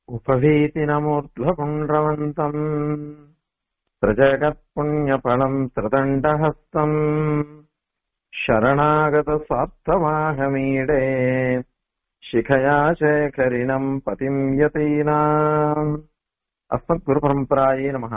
उपवीतिनमूर्ध्वपुण्ड्रवन्तम् सृजगत्पुण्यफलम् त्रिदण्डहस्तम् शरणागतसात्तमाहमीडे शिखया शेखरिणम् पतिम् यतीनाम् அஸ்மத்குருபரம்பராயே நமக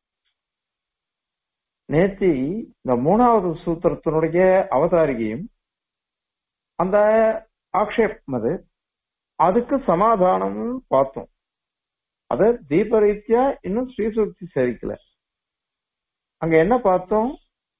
நேத்தி இந்த மூணாவது சூத்திரத்தினுடைய அவதாரிகையும் அந்த ஆக்ஷேபம் அது அதுக்கு சமாதானம் பார்த்தோம் அத தீபரீத்தியா இன்னும் ஸ்ரீசுக்தி சரிக்கல அங்க என்ன பார்த்தோம்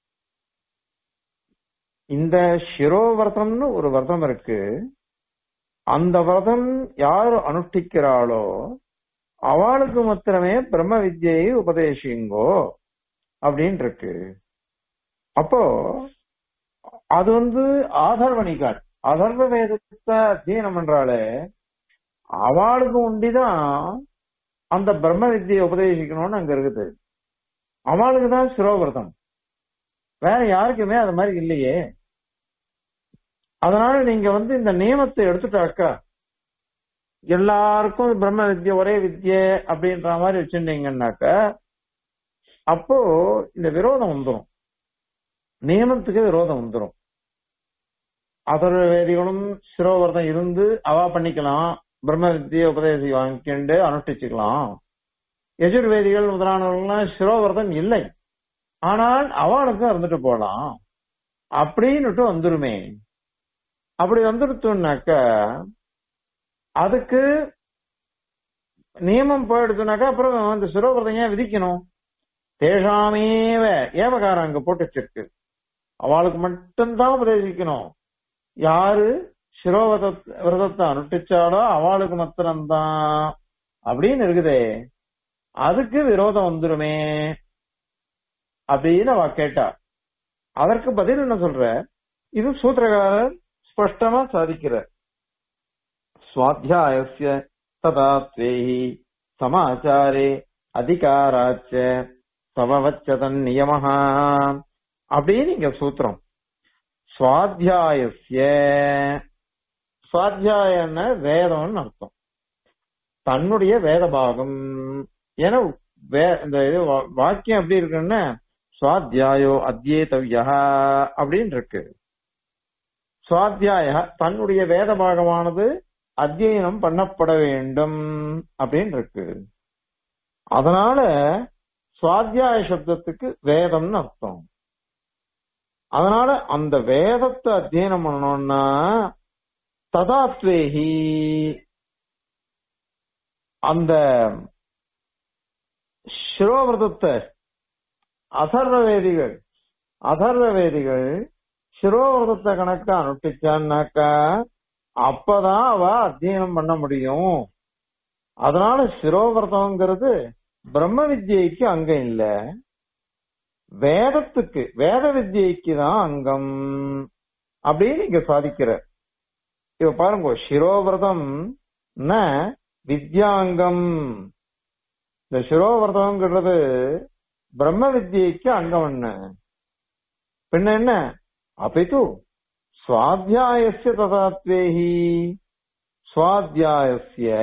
இந்த சிரோவர்த்தம்னு ஒரு விரதம் இருக்கு அந்த விரதம் யார் அனுஷ்டிக்கிறாளோ அவளுக்கு மாத்திரமே பிரம்ம வித்யை உபதேசிங்கோ அப்படின்னு இருக்கு அப்போ அது வந்து ஆதர்வணிகாட் அதர்வ வேதத்தை அத்தியனம் பண்றாளே அவளுக்கு உண்டிதான் அந்த பிரம்ம வித்தியை உபதேசிக்கணும்னு அங்க இருக்குது அவளுக்கு தான் சிரோவிரதம் வேற யாருக்குமே அது மாதிரி இல்லையே அதனால நீங்க வந்து இந்த நியமத்தை எடுத்துட்டாக்கா எல்லாருக்கும் பிரம்ம வித்யை ஒரே வித்யை அப்படின்ற மாதிரி வச்சிருந்தீங்கன்னாக்க அப்போ இந்த விரோதம் வந்துடும் நியமத்துக்கு விரோதம் வந்துடும் அதர் வேதிகளும் சிரோவர்தம் இருந்து அவா பண்ணிக்கலாம் பிரம்ம வித்தியை உபதேசி வாங்கிட்டு அனுஷ்டிச்சுக்கலாம் எஜுர்வேதிகள் முதலானவர்கள்லாம் சிரோவர்தம் இல்லை ஆனால் அவளுக்கும் இருந்துட்டு போலாம் அப்படின்னுட்டு வந்துருமே அப்படி வந்துடுத்துனாக்க அதுக்கு நியமம் போயிடுச்சுனாக்கா அப்புறம் அந்த சிரோவிரதம் ஏன் விதிக்கணும் தேஷாமேவ ஏவகாரம் அங்க போட்டு வச்சிருக்கு அவளுக்கு மட்டும்தான் உபதேசிக்கணும் யாரு சிரோவத விரதத்தை அனுஷ்டிச்சாலோ அவளுக்கு மாத்திரம்தான் அப்படின்னு இருக்குதே அதுக்கு விரோதம் வந்துருமே அப்படின்னு அவ கேட்டா அதற்கு பதில் என்ன சொல்ற இது சூத்திரகாரர் ஸ்பஷ்டமா சாதிக்கிறார் स्वाध्यायस्य तथा त्वेहि समाचारे அதிகாராச்ச சமவச்சதன் நியமஹ அப்படின்னு இங்க சூத்திரம் சுவாத்தியாயசிய சுவாத்தியாயன வேதம்னு அர்த்தம் தன்னுடைய வேத பாகம் ஏன்னா இந்த இது வாக்கியம் எப்படி இருக்குன்னா சுவாத்தியாயோ அத்தியேதவ்யா அப்படின்னு இருக்கு சுவாத்தியாய தன்னுடைய வேத பாகமானது அத்தியனம் பண்ணப்பட வேண்டும் அப்படின்னு இருக்கு அதனால சுவாத்தியாய சப்தத்துக்கு வேதம்னு அர்த்தம் அதனால அந்த வேதத்தை அத்தியனம் பண்ணணும்னா ததாத்வேகி அந்த சிரோவிரதத்தை அதர்வ வேதிகள் அதர்வ வேதிகள் சிரோவிரதத்தை கணக்கா அனுஷ்டிச்சான்னாக்கா அப்பதான் அவ அத்தியனம் பண்ண முடியும் அதனால சிரோவிரதம்ங்கிறது பிரம்ம வித்யைக்கு அங்கம் இல்ல வேதத்துக்கு வேத வித்யைக்கு தான் அங்கம் அப்படின்னு இங்க சாதிக்கிற இப்ப பாருங்க சிரோவிரதம் வித்யாங்கம் இந்த சிரோவிரதம்ங்கிறது பிரம்ம வித்யைக்கு அங்கம் என்ன பின்ன என்ன அப்பித்து சுவாத்தியாயசிய ததாத்வேஹி சுவாத்தியாயசிய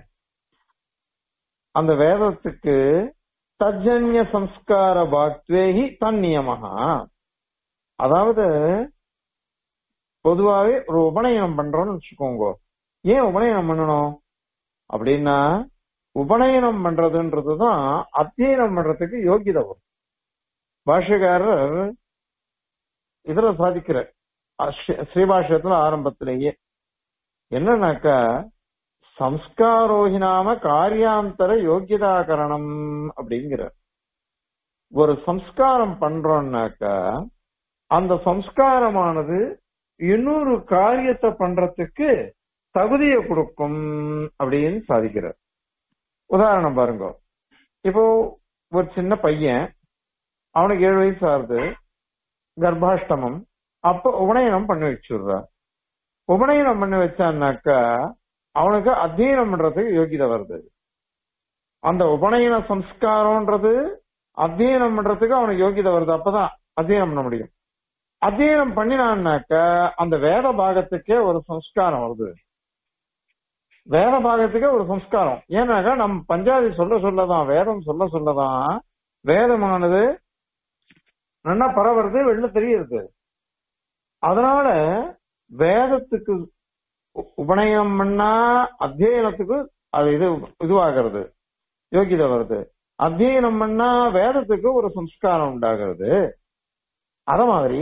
அந்த வேதத்துக்கு தஜன்ய சம்ஸ்கார பாக்வேஹி தன்னியமகா அதாவது பொதுவாவே ஒரு உபநயனம் பண்றோம்னு வச்சுக்கோங்க ஏன் உபநயனம் பண்ணணும் அப்படின்னா உபநயனம் பண்றதுன்றதுதான் அத்தியனம் பண்றதுக்கு யோகியதை வரும் பாஷகாரர் இதுல சாதிக்கிற ஸ்ரீபாஷ்யத்துல ஆரம்பத்திலேயே என்னன்னாக்கா சம்ஸ்காரோஹி நாம காரியாந்தர யோகியதாகரணம் அப்படிங்கிற ஒரு சம்ஸ்காரம் பண்றோம்னாக்கா அந்த சம்ஸ்காரமானது இன்னொரு காரியத்தை பண்றதுக்கு தகுதியை கொடுக்கும் அப்படின்னு சாதிக்கிறார் உதாரணம் பாருங்க இப்போ ஒரு சின்ன பையன் அவனுக்கு ஏழு வயசு ஆகுது கர்ப்பாஷ்டமம் அப்ப உபநயனம் பண்ணி வச்சுடுறா உபநயனம் பண்ணி வச்சான்னாக்கா அவனுக்கு அத்தியனம் பண்றதுக்கு யோகிதை வருது அந்த உபநயன சம்ஸ்காரம்ன்றது அத்தியனம் பண்றதுக்கு அவனுக்கு யோகிதை வருது அப்பதான் அத்தியனம் பண்ண முடியும் அத்தியனம் பண்ணினான்னாக்க அந்த வேத பாகத்துக்கே ஒரு சம்ஸ்காரம் வருது வேத பாகத்துக்கு ஒரு சம்ஸ்காரம் ஏன்னாக்கா நம்ம பஞ்சாபி சொல்ல சொல்லதான் வேதம் சொல்ல சொல்லதான் வேதமானது நல்லா பரவுறது வெளில தெரியுது அதனால வேதத்துக்கு உ- உபநயனம் பண்ணா அத்தியனத்துக்கு அது இது இதுவாகிறது யோகிதை வருது அத்தியனம் பண்ணா வேதத்துக்கு ஒரு சம்ஸ்காரம் உண்டாகிறது அத மாதிரி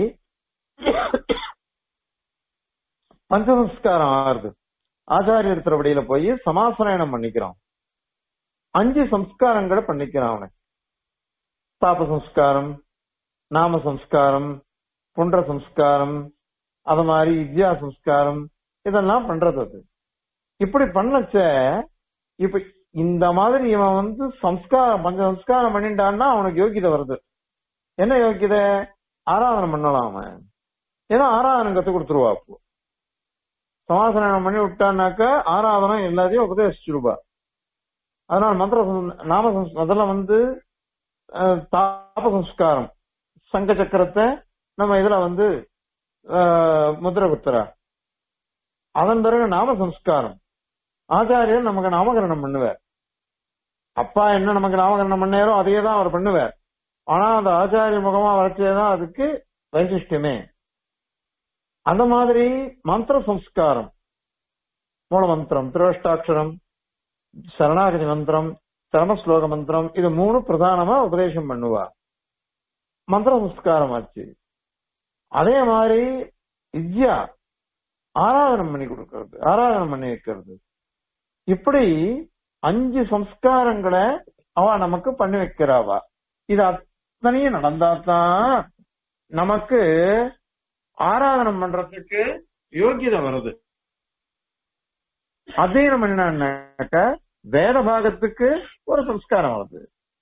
பஞ்சசம்ஸ்காரம் ஆறுது ஆச்சாரியர் திருவடியில போய் சமாசனயனம் பண்ணிக்கிறான் அஞ்சு சம்ஸ்காரங்களை பண்ணிக்கிறான் அவனை தாப சம்ஸ்காரம் நாம சம்ஸ்காரம் புண்ட சம்ஸ்காரம் அது மாதிரி வித்யா சம்ஸ்காரம் இதெல்லாம் பண்றது அது இப்படி பண்ணச்ச இப்ப இந்த மாதிரி இவன் வந்து சம்ஸ்காரம் பஞ்ச சம்ஸ்காரம் பண்ணிட்டான்னா அவனுக்கு யோகிதை வருது என்ன யோகிதை ஆராதனை பண்ணலாம் அவன் ஏன்னா ஆராதனை கத்து கொடுத்துருவா அப்போ சமாசனம் பண்ணி விட்டான்னாக்க ஆராதனை எல்லாத்தையும் உபதேசிச்சிருவா அதனால மந்திர சம்- நாம சம்ஸ்- முதல்ல வந்து அஹ், தாப சம்ஸ்காரம் சங்க சக்கரத்தை நம்ம இதுல வந்து அஹ், முத்திர குத்துறா அதன் பிறகு நாம சம்ஸ்காரம் ஆச்சாரியர் நமக்கு நாமகரணம் பண்ணுவார் அப்பா என்ன நமக்கு நாமகரணம் பண்ணாரோ அதையே தான் அவர் பண்ணுவார் ஆனா அந்த ஆச்சாரிய முகமா வளர்ச்சியதான் அதுக்கு வைசிஷ்டமே அந்த மாதிரி மந்திர சம்ஸ்காரம் மூல மந்திரம் திருவஷ்டாட்சரம் சரணாகதி மந்திரம் சரமஸ்லோக மந்திரம் இது மூணு பிரதானமா உபதேசம் பண்ணுவா மந்திர சம்ஸ்காரம் ஆச்சு அதே மாதிரி வித்யா ஆராதனம் பண்ணி கொடுக்கறது ஆராதனம் பண்ணி வைக்கிறது இப்படி அஞ்சு சம்ஸ்காரங்களை அவ நமக்கு பண்ணி வைக்கிறாவா இது அத்தனையும் நடந்தாதான் நமக்கு ஆராதனம் பண்றதுக்கு யோகியதை வருது அத்தியனம் என்னன்னாக்க வேத பாகத்துக்கு ஒரு சம்ஸ்காரம் வருது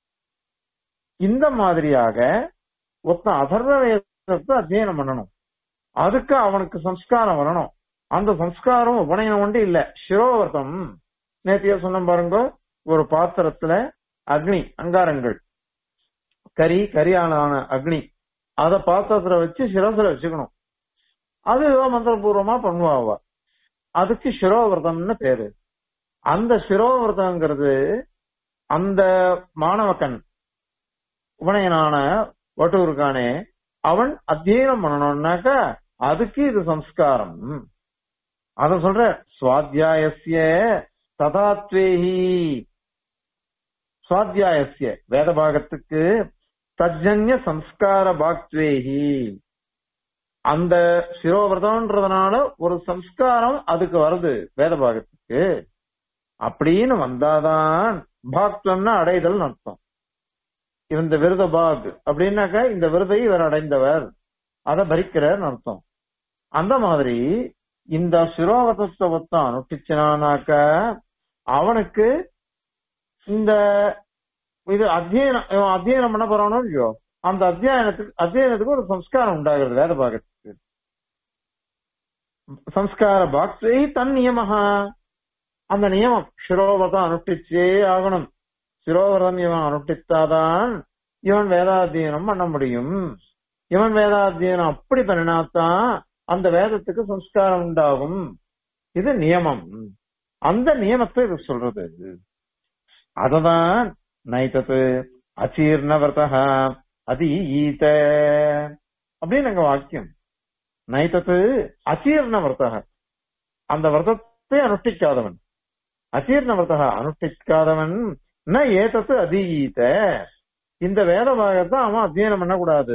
இந்த மாதிரியாக ஒருத்தன் அதர்வ வேதத்தை அத்தியனம் பண்ணணும் அதுக்கு அவனுக்கு சம்ஸ்காரம் வரணும் அந்த சம்ஸ்காரம் உபநயனம் ஒன்று இல்ல சிரோவர்த்தம் நேத்தியா சொன்ன பாருங்க ஒரு பாத்திரத்துல அக்னி அங்காரங்கள் கரி கரியான அக்னி அத பாத்திரத்துல வச்சு சிரசுல வச்சுக்கணும் அது ஏதோ மந்திரபூர்வமா பண்ணுவா அவ அதுக்கு சிரோவிரதம்னு பேரு அந்த சிரோவிரதம்ங்கிறது அந்த மாணவக்கன் உபநயனான வட்டூருக்கானே அவன் அத்தியனம் பண்ணணும்னாக்கா அதுக்கு இது சம்ஸ்காரம் அத சொல்ற சுவாத்தியாயசிய ததாத்வேஹி சுவாத்தியாயசிய வேத பாகத்துக்கு தஜ்ஜன்ய சம்ஸ்கார பாக்த்வேஹி அந்த சிரோவிரதம்ன்றதுனால ஒரு சம்ஸ்காரம் அதுக்கு வருது வேத பாகத்துக்கு அப்படின்னு வந்தாதான் பாக்தம்னா அடைதல் அர்த்தம் இந்த விருத பாக் அப்படின்னாக்கா இந்த விருதை இவர் அடைந்தவர் அதை பரிக்கிறார் அர்த்தம் அந்த மாதிரி இந்த சிரோவதத்தை ஒத்தம் அனுஷ்டிச்சனானாக்க அவனுக்கு இந்த இது அத்தியனம் இவன் அத்தியனம் பண்ண போறானோ இல்லையோ அந்த அத்தியாயனத்துக்கு அத்தியனத்துக்கு ஒரு சம்ஸ்காரம் உண்டாகிறது வேத பாகத்துக்கு சம்ஸ்கார பாக்ஸை தன் நியமஹா அந்த நியமம் சிரோவதம் அனுஷ்டிச்சே ஆகணும் சிரோவரம் இவன் அனுஷ்டித்தாதான் இவன் வேதாத்தியனம் பண்ண முடியும் இவன் வேதாத்தியனம் அப்படி பண்ணினாத்தான் அந்த வேதத்துக்கு சம்ஸ்காரம் உண்டாகும் இது நியமம் அந்த நியமத்தை இது சொல்றது அததான் நைத்தது அச்சீர்ண விரதா அதி ஈத அப்படின்னு அங்க வாக்கியம் நைத்தது அச்சீர்ண விரதா அந்த விரதத்தை அனுஷ்டிக்காதவன் அச்சீர்ண விரதா அனுஷ்டிக்காதவன் ந ஏதத்து அதீத இந்த வேத பாகத்தை அவன் அத்தியனம் பண்ணக்கூடாது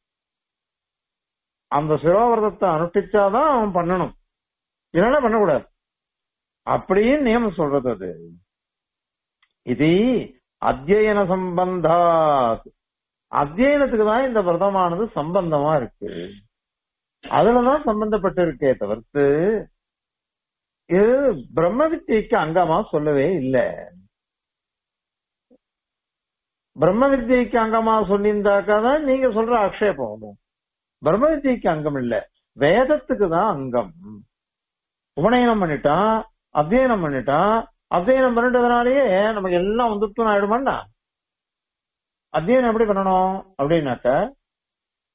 அந்த சிரோவிரதத்தை அனுஷ்டிச்சாதான் அவன் பண்ணணும் இல்லைன்னா பண்ணக்கூடாது அப்படின்னு நியமம் சொல்றது அது இது அத்தியன சம்பந்தாத் அத்தியனத்துக்கு தான் இந்த விரதமானது சம்பந்தமா இருக்கு அதுலதான் சம்பந்தப்பட்டு இருக்கே தவிர்த்து இது பிரம்ம வித்தியைக்கு அங்கமா சொல்லவே இல்லை பிரம்ம வித்தியைக்கு அங்கமா சொல்லியிருந்தாக்கா தான் நீங்க சொல்ற ஆக்ஷேபம் வரும் பிரம்ம வித்தியைக்கு அங்கம் இல்ல வேதத்துக்கு தான் அங்கம் உபநயனம் பண்ணிட்டான் அத்தியனம் பண்ணிட்டான் அத்தியனம் பண்ணிட்டதுனாலயே நமக்கு எல்லாம் வந்துட்டுன்னு ஆயிடுமாண்டா அத்தியனம் எப்படி பண்ணணும் அப்படின்னாக்க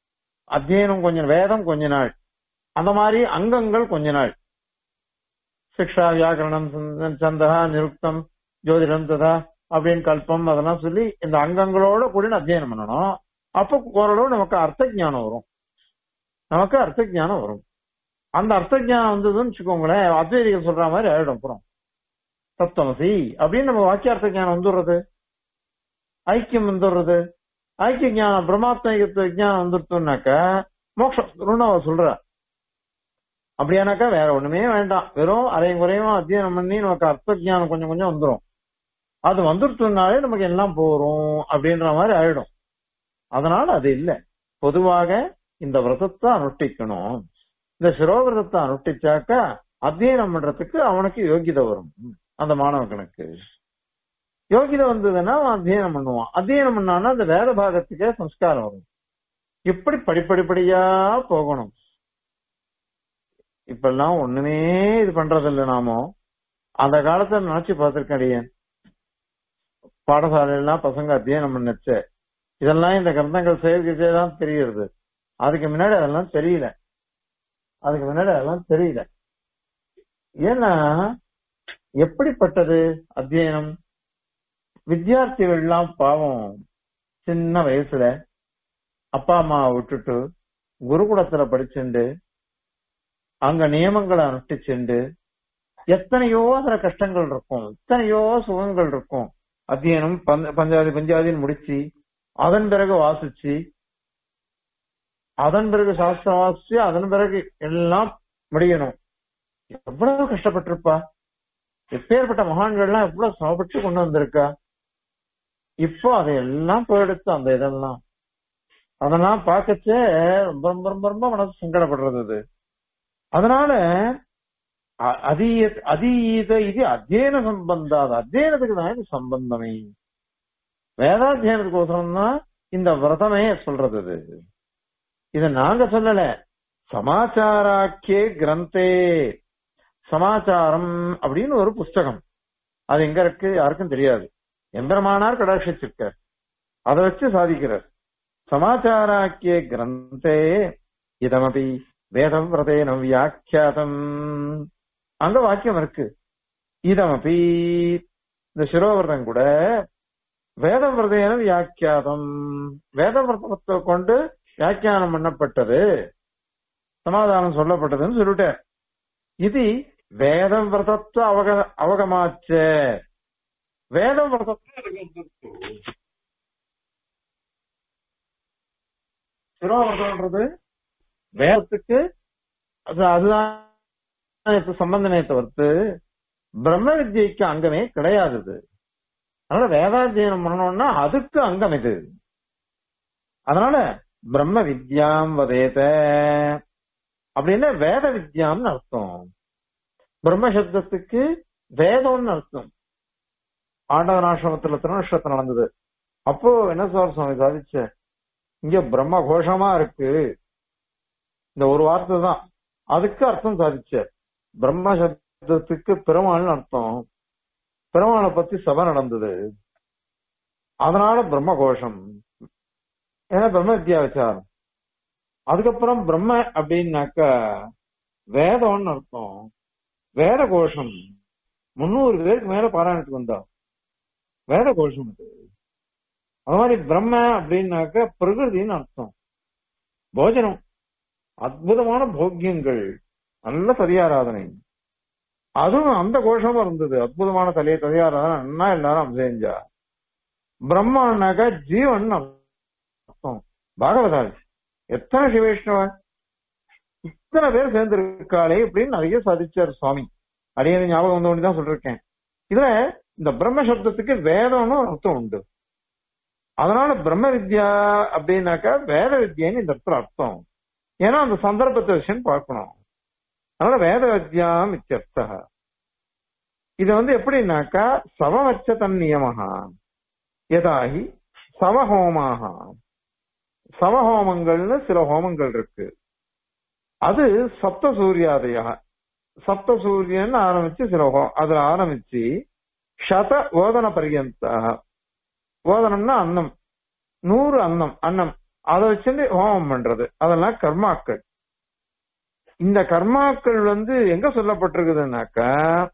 அத்தியனம் கொஞ்ச வேதம் கொஞ்ச நாள் அந்த மாதிரி அங்கங்கள் கொஞ்ச நாள் சிக்ஷா வியாக்கரணம் சந்த- சந்தகா நிருக்தம் ஜோதிடம் ததா அப்படின்னு கல்பம் அதெல்லாம் சொல்லி இந்த அங்கங்களோட கூட அத்தியனம் பண்ணணும் அப்ப ஓரளவு நமக்கு அர்த்த ஞானம் வரும் நமக்கு அர்த்த ஞானம் வரும் அந்த அர்த்த ஞானம் வந்ததுன்னு வச்சுக்கோங்களேன் அத்வைதிகள் சொல்ற மாதிரி ஆயிடும் அப்புறம் தத்துவமசி அப்படின்னு நம்ம வாக்கியார்த்த ஞானம் வந்துடுறது ஐக்கியம் வந்துடுறது ஐக்கிய ஞானம் பிரம்மாத்மிக ஞானம் வந்துருத்தோம்னாக்கா மோட்சம் வந்துரும்னு அவ சொல்ற அப்படியானாக்கா வேற ஒண்ணுமே வேண்டாம் வெறும் அரையும் குறையும் அத்தியனம் பண்ணி நமக்கு அர்த்த ஞானம் கொஞ்சம் கொஞ்சம் வந்துரும் அது வந்துருச்சுனாலே நமக்கு எல்லாம் போறோம் அப்படின்ற மாதிரி ஆயிடும் அதனால அது இல்ல பொதுவாக இந்த விரதத்தை அனுஷ்டிக்கணும் இந்த சிரோவிரதத்தை அனுஷ்டிச்சாக்கா அத்தியனம் பண்றதுக்கு அவனுக்கு யோகிதை வரும் அந்த மாணவனுக்கு யோகிதை வந்ததுன்னா அவன் அத்தியனம் பண்ணுவான் அத்தியனம் பண்ணான்னா அந்த வேத பாகத்துக்கே சம்ஸ்காரம் வரும் இப்படி படிப்படிப்படியா போகணும் இப்பெல்லாம் ஒண்ணுமே இது பண்றது இல்ல நாமோ அந்த காலத்துல நினைச்சு பார்த்திருக்கேன் அடியேன் பாடசாலையெல்லாம் பசங்க அத்தியனம் பண்ணுச்சு இதெல்லாம் இந்த கிரந்தங்கள் செயற்கை தான் தெரியுது அதுக்கு முன்னாடி அதெல்லாம் தெரியல அதுக்கு முன்னாடி அதெல்லாம் தெரியல ஏன்னா எப்படிப்பட்டது அத்தியனம் வித்தியார்த்திகள் எல்லாம் பாவம் சின்ன வயசுல அப்பா அம்மாவை விட்டுட்டு குருகுலத்துல படிச்சுண்டு அங்க நியமங்களை அனுஷ்டிச்சுண்டு எத்தனையோ அதுல கஷ்டங்கள் இருக்கும் எத்தனையோ சுகங்கள் இருக்கும் அத்தியனம் பஞ்ச- பஞ்சாதி பஞ்சாதின்னு முடிச்சு அதன் பிறகு வாசிச்சு அதன் பிறகு சாஸ்திரம் வாசிச்சு அதன் பிறகு எல்லாம் முடியணும் எவ்வளவு கஷ்டப்பட்டிருப்பா எப்பேற்பட்ட மகான்கள்லாம் எவ்வளவு சமப்பட்டு கொண்டு வந்திருக்கா இப்போ அதையெல்லாம் போயிடுத்து அந்த இதெல்லாம் அதெல்லாம் பார்க்கச்சே ரொம்ப ரொம்ப ரொம்ப ரொம்ப மனசு சங்கடப்படுறது அது அதனால அ- அதீய அதீத இது அத்தியன சம்பந்தம் அது அத்தியனத்துக்கு தான் இது சம்பந்தமே வேதாத்தியனத்துக்கோசரம் தான் இந்த விரதமே சொல்றது இது இத நாங்க சொல்லல சமாச்சாராக்கியே கிரந்தே சமாச்சாரம் அப்படின்னு ஒரு புஸ்தகம் அது எங்க இருக்கு யாருக்கும் தெரியாது எம்பெருமானார் கடாட்சிச்சிருக்கார் அதை வச்சு சாதிக்கிறார் சமாச்சாராக்கிய கிரந்தே இதமபி வேதம் விரதேன வியாக்கியாதம் அங்க வாக்கியம் இருக்கு இதமபி இந்த சிரோவிரதம் கூட வேதம் விரதேன வியாக்கியாதம் வேத விரதத்தை கொண்டு வியாக்கியானம் பண்ணப்பட்டது சமாதானம் சொல்லப்பட்டதுன்னு சொல்லிட்டார் இது வேதம் விரதத்துவ அவக அவகமாச்ச வேதம் விரதத்துவ சிரோவிரதம்ன்றது வேதத்துக்கு அது அதுதான் இப்ப சம்பந்தமே தவிர்த்து பிரம்ம வித்யைக்கு அங்கமே கிடையாது இது அதனால வேதாத்தியனம் பண்ணணும்னா அதுக்கு அங்கம் இது அதனால பிரம்ம வித்யாம் வதேத அப்படின்னா வேத வித்யாம்னு அர்த்தம் பிரம்ம சப்தத்துக்கு வேதம்னு அர்த்தம் ஆண்டவன் ஆசிரமத்துல திருநஷ்டத்தை நடந்தது அப்போ என்ன சார் சுவாமி சாதிச்ச இங்க பிரம்ம கோஷமா இருக்கு இந்த ஒரு வார்த்தை தான் அதுக்கு அர்த்தம் சாதிச்ச பிரம்ம சப்தத்துக்கு பெருமாள்னு அர்த்தம் பெருமாளை பத்தி சபை நடந்தது அதனால பிரம்ம கோஷம் ஏன்னா பிரம்ம வித்யா விசாரம் அதுக்கப்புறம் பிரம்ம அப்படின்னாக்கா வேதம்னு அர்த்தம் வேத கோஷம் முன்னூறு பேருக்கு மேல பாராயணத்துக்கு வந்தா வேத கோஷம் அது அது மாதிரி பிரம்ம அப்படின்னாக்க பிரகிருதின்னு அர்த்தம் போஜனம் அற்புதமான போக்கியங்கள் நல்ல ததியாராதனை அதுவும் அந்த கோஷமும் இருந்தது அற்புதமான தலைய ததியாராதனை அண்ணா எல்லாரும் செஞ்சா பிரம்மானாக்க ஜீவன் அர்த்தம் பாகவதால் எத்தனை சிவேஷ்ணவ இத்தனை பேர் சேர்ந்து இருக்காளே இப்படின்னு நிறைய சாதிச்சார் சுவாமி அடியது ஞாபகம் வந்து தான் சொல்லிருக்கேன் இதுல இந்த பிரம்ம சப்தத்துக்கு வேதம்னு ஒரு அர்த்தம் உண்டு அதனால பிரம்ம வித்யா அப்படின்னாக்கா வேத வித்யன்னு இந்த இடத்துல அர்த்தம் ஏன்னா அந்த சந்தர்ப்பத்தை விஷயம் பார்க்கணும் அதனால வேத வித்யாம் இத்தியர்த்த இது வந்து எப்படின்னாக்கா சவவச்ச தன் நியமகா எதாகி சவஹோமாக சவஹோமங்கள்னு சில ஹோமங்கள் இருக்கு அது சப்த சூரியாதயா சப்த சூரியன் ஆரம்பிச்சு சில ஹோ அதுல ஆரம்பிச்சு சத ஓதன பரியந்த ஓதனம்னா அன்னம் நூறு அன்னம் அன்னம் அதை வச்சுட்டு ஹோமம் பண்றது அதெல்லாம் கர்மாக்கள் இந்த கர்மாக்கள் வந்து எங்க சொல்லப்பட்டிருக்குதுன்னாக்கா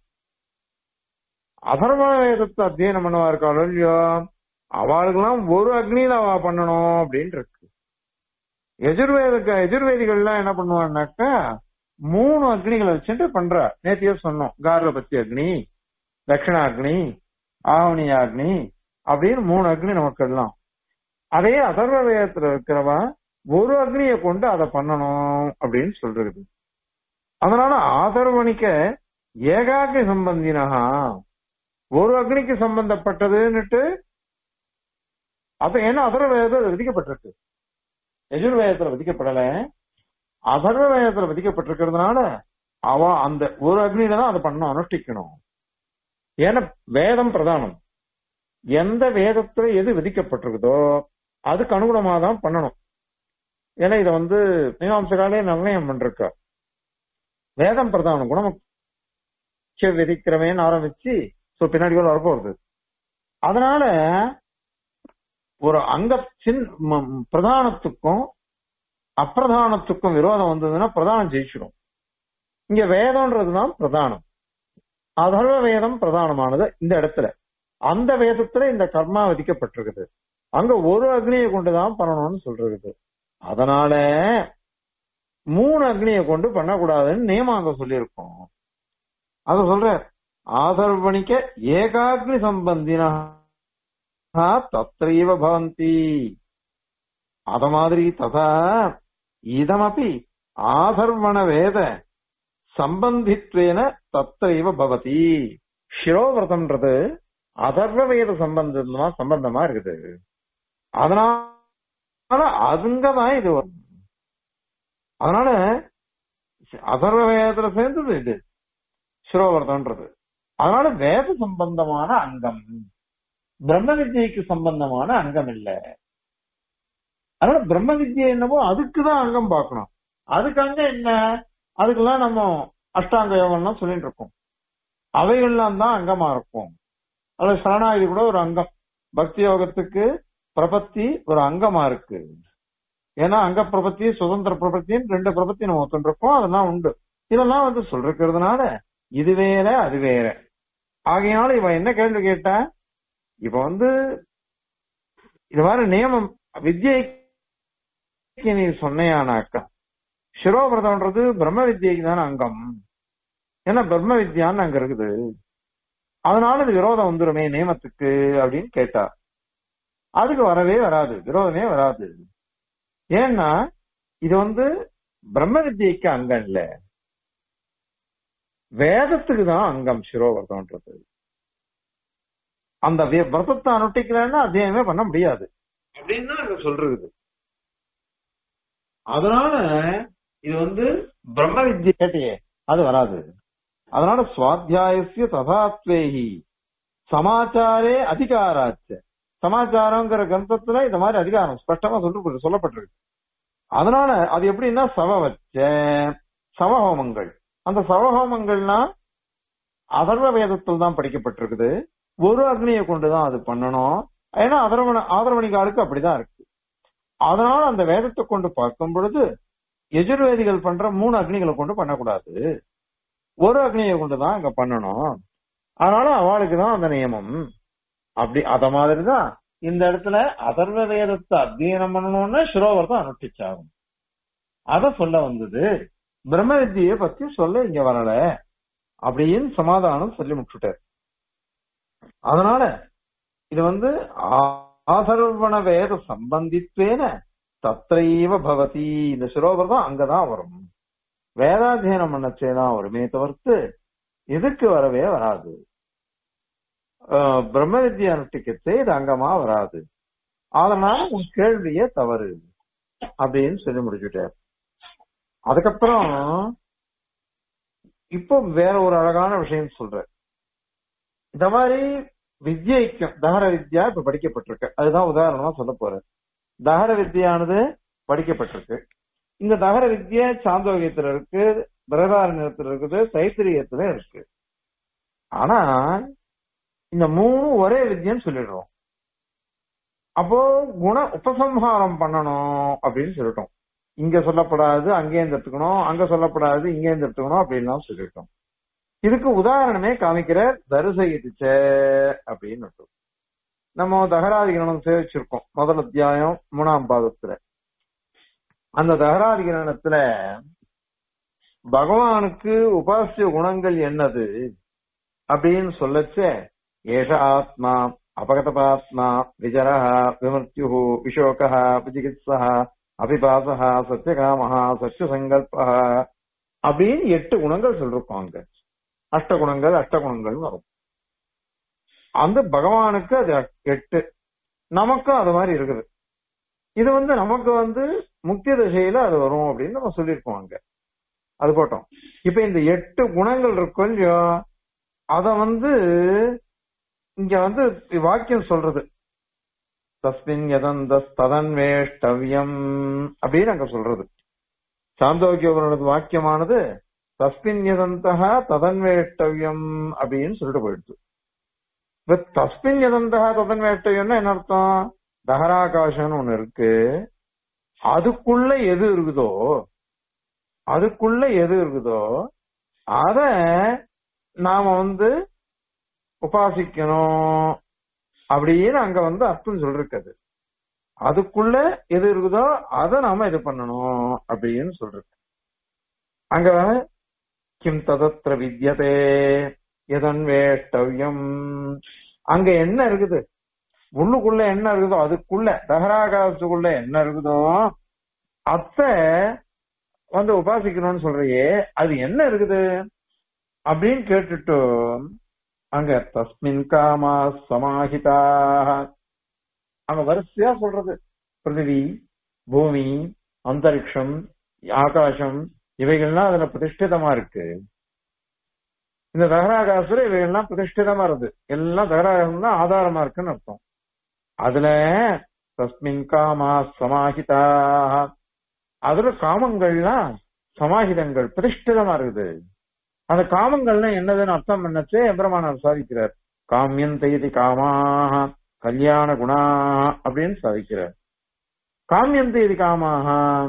அதர்வ வேதத்தை அத்தியனம் பண்ணவா இருக்காளோ இல்லையோ அவளுக்கெல்லாம் ஒரு அக்னியில அவ பண்ணணும் அப்படின்னு இருக்கு எதிர்வேத எதிர்வேதிகள்லாம் என்ன பண்ணுவான்னாக்கா மூணு அக்னிகளை வச்சுட்டு பண்ற நேத்தியே சொன்னோம் கார்லபத்தி அக்னி தட்சிணாக்னி ஆவணியாக்னி அப்படின்னு மூணு அக்னி நமக்கு எல்லாம் அதே அதர்வ வேதத்துல இருக்கிறவா ஒரு அக்னியை கொண்டு அதை பண்ணணும் அப்படின்னு சொல்றது அதனால ஆதர்வணிக்க ஏகாக்னி சம்பந்தினஹா ஒரு அக்னிக்கு சம்பந்தப்பட்டதுன்னுட்டு அப்ப ஏன்னா அதர்வ வேதத்தில் விதிக்கப்பட்டிருக்கு எஜுர்வேதத்துல விதிக்கப்படல அதர்வ வேதத்துல விதிக்கப்பட்டிருக்கிறதுனால அவ அந்த ஒரு அக்னியில தான் அதை பண்ணணும் அனுஷ்டிக்கணும் ஏன்னா வேதம் பிரதானம் எந்த வேதத்துல எது விதிக்கப்பட்டிருக்குதோ அதுக்கு அனுகுணமா தான் பண்ணணும் ஏன்னா இத வந்து மீமாம்சகாலே நிர்ணயம் பண்றக்க வேதம் பிரதானம் குணம் விதிக்கிறவன் ஆரம்பிச்சு சோ பின்னாடி கூட வரப்போறது அதனால ஒரு அங்கத்தின் ம- பிரதானத்துக்கும் அப்பிரதானத்துக்கும் விரோதம் வந்ததுன்னா பிரதானம் ஜெயிச்சிடும் இங்க வேதம்ன்றதுதான் பிரதானம் அதர்வ வேதம் பிரதானமானது இந்த இடத்துல அந்த வேதத்துல இந்த கர்மா விதிக்கப்பட்டிருக்குது அங்க ஒரு அக்னியை கொண்டுதான் பண்ணணும்னு சொல்றது அதனால மூணு அக்னியை கொண்டு பண்ணக்கூடாதுன்னு நியமம் அங்க சொல்லியிருக்கோம் அத சொல்ற ஆதர்வணிக்க ஏகாக்னி சம்பந்தினா தத்ரைவ பவந்தி அத மாதிரி ததா இதமபி ஆதர்வண வேத சம்பந்தித்வேன தத்ரைவ பவதி சிரோவிரதம்ன்றது அதர்வ வேத சம்பந்தமா சம்பந்தமா இருக்குது அதனால அதுங்கதான் இது வரும் அதனால அதர்வ வேதத்துல சேர்ந்தது இது சிரோவர்தம்ன்றது அதனால வேத சம்பந்தமான அங்கம் பிரம்ம வித்யைக்கு சம்பந்தமான அங்கம் இல்ல அதனால பிரம்ம வித்யை என்னவோ அதுக்குதான் அங்கம் பார்க்கணும் அதுக்கு அங்கம் என்ன அதுக்கெல்லாம் நம்ம அஷ்டாங்க யோகம்லாம் சொல்லிட்டு இருக்கோம் அவைகள்லாம் தான் அங்கமா இருக்கும் அதுல சரணாகி கூட ஒரு அங்கம் பக்தி யோகத்துக்கு பிரபத்தி ஒரு அங்கமா இருக்கு ஏன்னா அங்க பிரபத்தி சுதந்திர பிரபத்தின்னு ரெண்டு பிரபத்தி நம்ம ஒத்துருக்கோம் அதெல்லாம் உண்டு இதெல்லாம் வந்து சொல்றதுனால இது வேற அது வேற ஆகையினால இவன் என்ன கேள்வி கேட்டா இப்ப வந்து இது மாதிரி நியமம் வித்யைக்கு நீ சொன்னையானாக்கா சிரோபிரதம்ன்றது பிரம்ம வித்யைக்கு தானே அங்கம் ஏன்னா பிரம்ம வித்யான்னு அங்க இருக்குது அதனால இது விரோதம் வந்துருமே நியமத்துக்கு அப்படின்னு கேட்டா அதுக்கு வரவே வராது விரோதமே வராது ஏன்னா இது வந்து பிரம்ம வித்யைக்கு அங்கம் இல்ல வேதத்துக்கு தான் அங்கம் சிரோவர்தம்ன்றது அந்த வே- விரதத்தை அனுஷ்டிக்கலன்னா அத்தியாயமே பண்ண முடியாது அப்படின்னு தான் அங்க சொல்றது அதனால இது வந்து பிரம்ம வித்யை கேட்டியே அது வராது அதனால சுவாத்தியாயசிய ததாத்வேகி சமாச்சாரே அதிகாராச்ச சமாச்சாரங்கிற கிரந்தத்துல இந்த மாதிரி அதிகாரம் ஸ்பஷ்டமா சொல்லி சொல்லப்பட்டிருக்கு அதனால அது எப்படின்னா சவவச்ச சவஹோமங்கள் அந்த சவஹோமங்கள்னா அதர்வ வேதத்தில் தான் படிக்கப்பட்டிருக்குது ஒரு அக்னியை கொண்டுதான் அது பண்ணணும் ஏன்னா அதர்வன ஆதரவணிகாலுக்கு அப்படிதான் இருக்கு அதனால அந்த வேதத்தை கொண்டு பார்க்கும் பொழுது எஜுர்வேதிகள் பண்ற மூணு அக்னிகளை கொண்டு பண்ணக்கூடாது ஒரு அக்னியை கொண்டுதான் அங்க பண்ணணும் அதனால அவளுக்கு தான் அந்த நியமம் அப்படி அத மாதிரிதான் இந்த இடத்துல அதர்வ வேதத்தை அத்தியனம் பண்ணணும்னா சிரோவர்த்தம் அனுஷ்டிச்சாகும் அத சொல்ல வந்தது பிரம்ம வித்தியை பத்தி சொல்ல இங்க வரல அப்படின்னு சமாதானம் சொல்லி முட்டுட்டார் அதனால இது வந்து ஆ- ஆதர்வண வேத சம்பந்தித்வேன தத்ரைவ பவதி இந்த சிரோவர்தம் அங்கதான் வரும் வேதாத்தியனம் பண்ணச்சேதான் வருமே தவிர்த்து இதுக்கு வரவே வராது ஆஹ் பிரம்ம வித்யா அனுஷ்டிக்கச்சே இது அங்கமா வராது அதனால உன் கேள்வியே தவறு அப்படின்னு சொல்லி முடிச்சுட்டார் அதுக்கப்புறம் இப்போ வேற ஒரு அழகான விஷயம் சொல்ற இந்த மாதிரி வித்யைக்கும் தகர வித்யா இப்ப படிக்கப்பட்டிருக்கு அதுதான் உதாரணமா சொல்ல போறேன் தகர வித்யானது படிக்கப்பட்டிருக்கு இந்த தகர வித்யா சாந்தோகியத்துல இருக்கு பிரதாரண்யத்துல இருக்குது தைத்திரியத்துல இருக்கு ஆனா இந்த மூணு ஒரே வித்யன்னு சொல்லிடுறோம் அப்போ குண உபசம்ஹாரம் பண்ணணும் அப்படின்னு சொல்லிட்டோம் இங்க சொல்லப்படாது அங்கேருந்து எடுத்துக்கணும் அங்க சொல்லப்படாது இங்கேருந்து எடுத்துக்கணும் அப்படின்லாம் சொல்லிட்டோம் இதுக்கு உதாரணமே காமிக்கிற தரிசயித்துச்ச அப்படின்னு நம்ம தகராதிகரணம் சேவிச்சிருக்கோம் முதல் அத்தியாயம் மூணாம் பாதத்துல அந்த தகராதிகரணத்துல பகவானுக்கு உபாசிய குணங்கள் என்னது அப்படின்னு சொல்லச்ச ஏஷ ஆத்மா அபகதபாத்மா விஜரா விமர்த்தியு விஷோக விஜிகித்சா அபிபாசா சத்தியகாமஹா சத்தியசங்கல்பா அப்படின்னு எட்டு குணங்கள் சொல்லிருப்பாங்க அஷ்டகுணங்கள் அஷ்டகுணங்கள் வரும் அந்த பகவானுக்கு அது எட்டு நமக்கும் அது மாதிரி இருக்குது இது வந்து நமக்கு வந்து முக்கிய திசையில அது வரும் அப்படின்னு நம்ம சொல்லியிருக்கோம் அங்க அது போட்டோம் இப்ப இந்த எட்டு குணங்கள் இருக்கும் இல்லையோ அத வந்து இங்க வந்து வாக்கியம் சொல்றது தஸ்மின் எதந்த ததன்வேஷ்டவியம் அப்படின்னு அங்க சொல்றது சாந்தோக்கியோகனோட வாக்கியமானது தஸ்மின் எதந்தகா ததன்வேஷ்டவியம் அப்படின்னு சொல்லிட்டு போயிடுச்சு இப்ப தஸ்மின் எதந்தகா ததன்வேஷ்டவியம்னா என்ன அர்த்தம் தகராகாசம்னு ஒண்ணு இருக்கு அதுக்குள்ள எது இருக்குதோ அதுக்குள்ள எது இருக்குதோ அத நாம வந்து உபாசிக்கணும் அப்படின்னு அங்க வந்து அர்த்தம் சொல்றது அதுக்குள்ள எது இருக்குதோ அதை நாம இது பண்ணணும் அப்படின்னு சொல்றது அங்க கிம் ததத்திர வித்யதே எதன்வேஷ்டவியம் அங்க என்ன இருக்குது உள்ளுக்குள்ள என்ன இருக்குதோ அதுக்குள்ள தகராகாசத்துக்குள்ள என்ன இருக்குதோ அத்த வந்து உபாசிக்கணும்னு சொல்றியே அது என்ன இருக்குது அப்படின்னு கேட்டுட்டு அங்க தஸ்மின் காமா சமாஹிதா அங்க வரிசையா சொல்றது பிருத்திவி பூமி அந்தரிக்ஷம் ஆகாசம் இவைகள்லாம் அதுல பிரதிஷ்டிதமா இருக்கு இந்த தகராகாசுல இவைகள்லாம் பிரதிஷ்டிதமா இருக்கு எல்லாம் தகராகாசம் தான் ஆதாரமா இருக்குன்னு அர்த்தம் அதுல தஸ்மின் காமா சமாஹிதா அதுல காமங்கள்லாம் சமாஹிதங்கள் பிரதிஷ்டிதமா இருக்குது அந்த காமங்கள்னா என்னதுன்னு அர்த்தம் பண்ணச்சு எம்பிரமானார் சாதிக்கிறார் காமியம் தைதி காமாக கல்யாண குணா அப்படின்னு சாதிக்கிறார் காமியம் தைதி காமாக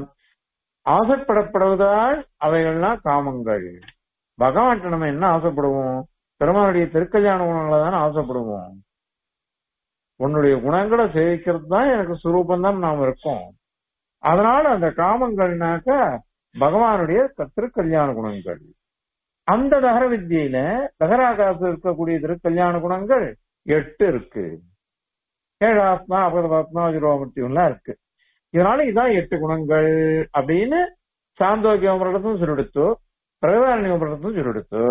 ஆசைப்படப்படுவதால் அவைகள்லாம் காமங்கள் பகவான்கிட்ட நம்ம என்ன ஆசைப்படுவோம் பெருமானுடைய திருக்கல்யாண குணங்களை தானே ஆசைப்படுவோம் உன்னுடைய குணங்களை சேவிக்கிறது தான் எனக்கு சுரூபம் தான் நாம் இருக்கோம் அதனால அந்த காமங்கள்னாக்க பகவானுடைய திருக்கல்யாண குணங்கள் அந்த தகர வித்தியில தகராகாசு இருக்கக்கூடிய திருக்கல்யாண குணங்கள் எட்டு இருக்கு ஏழாத்மா அபகதாத்மா ஜீரோமூர்த்தியெல்லாம் இருக்கு இதனால இதான் எட்டு குணங்கள் அப்படின்னு சாந்தோக்கியமரத்தும் சொல்லிடுத்து பிரகதாரண்யமரத்தும் சொல்லிடுத்து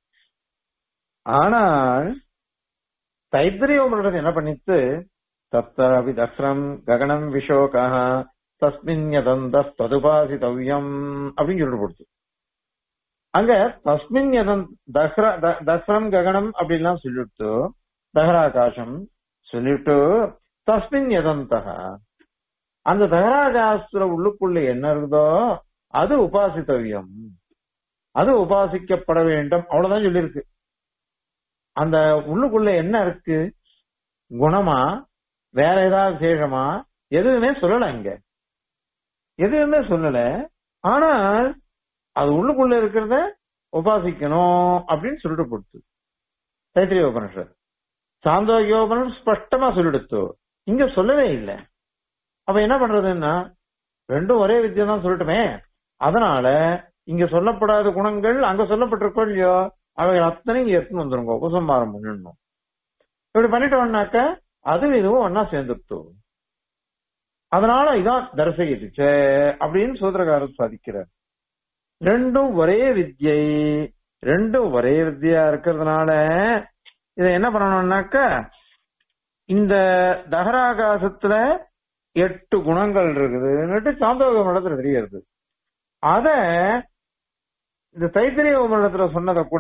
ஆனால் தைத்திரியோமரத்து என்ன பண்ணித்து தத்தரபி தக்ரம் ககனம் விஷோகா தஸ்மின் யதந்த ததுபாசிதவ்யம் அப்படின்னு சொல்லிட்டு போடுச்சு அங்க தஸ்மின் யதன் தஹ்ர தஹ்ரம் ககனம் அப்படின்லாம் சொல்லிட்டு தஹராகாசம் சொல்லிட்டு தஸ்மின் யதந்தக அந்த தகராகாசுர உள்ளுக்குள்ள என்ன இருக்குதோ அது உபாசித்தவியம் அது உபாசிக்கப்பட வேண்டும் அவ்வளவுதான் சொல்லியிருக்கு அந்த உள்ளுக்குள்ள என்ன இருக்கு குணமா வேற ஏதாவது விசேஷமா எதுவுமே சொல்லல இங்க எதுவுமே சொல்லல ஆனால் அது உள்ளுக்குள்ள இருக்கிறத உபாசிக்கணும் அப்படின்னு சொல்லிட்டு கொடுத்து தைத்திரிய உபனிஷத் சாந்தோகியோபனிஷத் ஸ்பஷ்டமா சொல்லிடுத்து இங்க சொல்லவே இல்லை அப்ப என்ன பண்றதுன்னா ரெண்டும் ஒரே வித்தியை தான் சொல்லட்டுமே அதனால இங்க சொல்லப்படாத குணங்கள் அங்க சொல்லப்பட்டிருக்கோ இல்லையோ அவைகள் அத்தனை இங்க எடுத்துன்னு வந்துருங்க உபசம்பாரம் பண்ணிடணும் இப்படி பண்ணிட்டோம்னாக்க அது இதுவும் ஒன்னா சேர்ந்துட்டு அதனால இதான் தரிசகிச்சு அப்படின்னு சூத்திரகாரர் சாதிக்கிறார் ரெண்டும் ஒரே வித்யை ரெண்டும் ஒரே வித்தியா இருக்கிறதுனால இதை என்ன பண்ணணும்னாக்க இந்த தகராகாசத்துல எட்டு குணங்கள் இருக்குதுன்னுட்டு சாந்தோக மண்டலத்துல தெரிகிறது அத இந்த தைத்திரிய மண்டலத்துல சொன்னதை கூட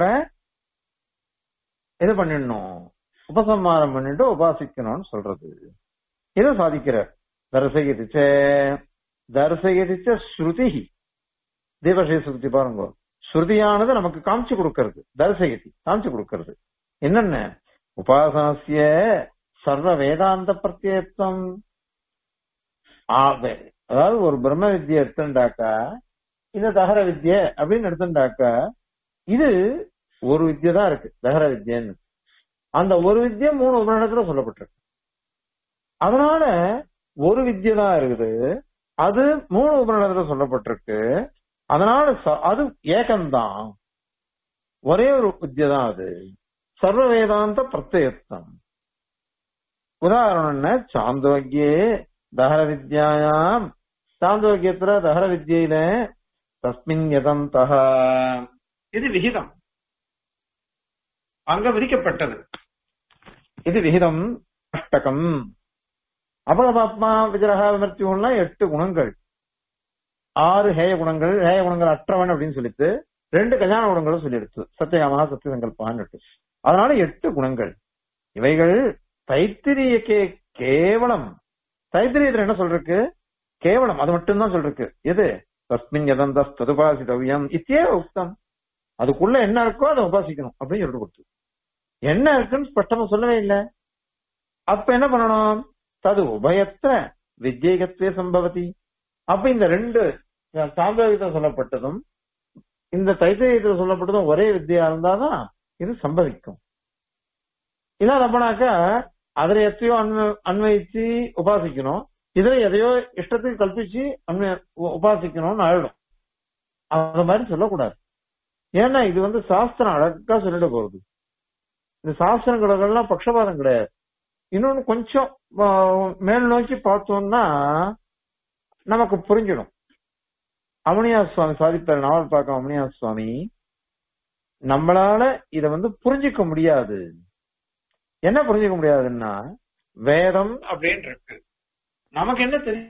இது பண்ணிடணும் உபசம்மாரம் பண்ணிட்டு உபாசிக்கணும்னு சொல்றது இதை சாதிக்கிறார் தரிசகிதிச்ச தரிசகிதிச்ச ஸ்ருதி தீபஸ்ரீ ஸ்ருதி பாருங்க ஸ்ருதியானது நமக்கு காமிச்சு கொடுக்கறது தரிசகதி காமிச்சு கொடுக்கறது என்னென்ன உபாசனசிய சர்வ வேதாந்த பிரத்யேகம் அதாவது ஒரு பிரம்ம வித்தியை எடுத்துட்டாக்கா இந்த தகர வித்யை அப்படின்னு எடுத்துட்டாக்கா இது ஒரு வித்யை தான் இருக்கு தகர வித்யன்னு அந்த ஒரு வித்யை மூணு உபநிடத்துல சொல்லப்பட்டிருக்கு அதனால ஒரு வித்யை தான் இருக்குது அது மூணு உபநிடத்துல சொல்லப்பட்டிருக்கு அதனால ச- அது ஏகம்தான் ஒரே ஒரு வித்யை தான் அது சர்வ வேதாந்த பிரத்யத்தம் உதாரணம் என்ன சாந்தோக்கியே தகர வித்யாயாம் சாந்தோக்கியத்துல தகர வித்யில தஸ்மின் யதந்தः இது விகிதம் அங்க விதிக்கப்பட்டது இது விகிதம் அஷ்டகம் அபகபாத்மா விஜரக விமர்த்தியம்லாம் எட்டு குணங்கள் ஆறு ஹேய குணங்கள் ஹேய குணங்கள் அற்றவன் அப்படின்னு சொல்லிட்டு ரெண்டு கல்யாண குணங்களும் சொல்லிடுச்சு சத்தியகாமகா சத்திய சங்கல்பான்னு அதனால எட்டு குணங்கள் இவைகள் தைத்திரிய கே கேவலம் தைத்திரியத்துல என்ன சொல்றக்கு கேவலம் அது மட்டும்தான் சொல்றக்கு எது தஸ்மின் யதந்த ததுபாசிதவியம் இத்தியே உக்தம் அதுக்குள்ள என்ன இருக்கோ அதை உபாசிக்கணும் அப்படின்னு சொல்லிட்டு கொடுத்து என்ன இருக்குன்னு ஸ்பஷ்டமா சொல்லவே இல்லை அப்ப என்ன பண்ணணும் தது உபயத்த வித்யேகத்வே சம்பவதி அப்ப இந்த ரெண்டு சாந்தோகத்தில் சொல்லப்பட்டதும் இந்த தைத்திரியத்தில் சொல்லப்பட்டதும் ஒரே வித்தியா இருந்தாதான் இது சம்பவிக்கும் இல்லாதப்பனாக்கா அதுல எத்தையோ அன்வ அன்வயிச்சு உபாசிக்கணும் இதுல எதையோ இஷ்டத்துக்கு கல்பிச்சு அன்வய உ- உபாசிக்கணும்னு ஆயிடும் அந்த மாதிரி சொல்லக்கூடாது ஏன்னா இது வந்து சாஸ்திரம் அழகா சொல்லிட்டு போறது இந்த சாஸ்திரங்களெல்லாம் பக்ஷபாதம் கிடையாது இன்னொன்னு கொஞ்சம் ஆ, மேல் நோக்கி பார்த்தோம்னா நமக்கு புரிஞ்சிடும் அமனியா சுவாமி சாதிப்பார் நாவல் பார்க்க அமனியா சுவாமி நம்மளால இத வந்து புரிஞ்சிக்க முடியாது என்ன புரிஞ்சுக்க முடியாதுன்னா வேதம் அப்படின்னு இருக்கு நமக்கு என்ன தெரியும்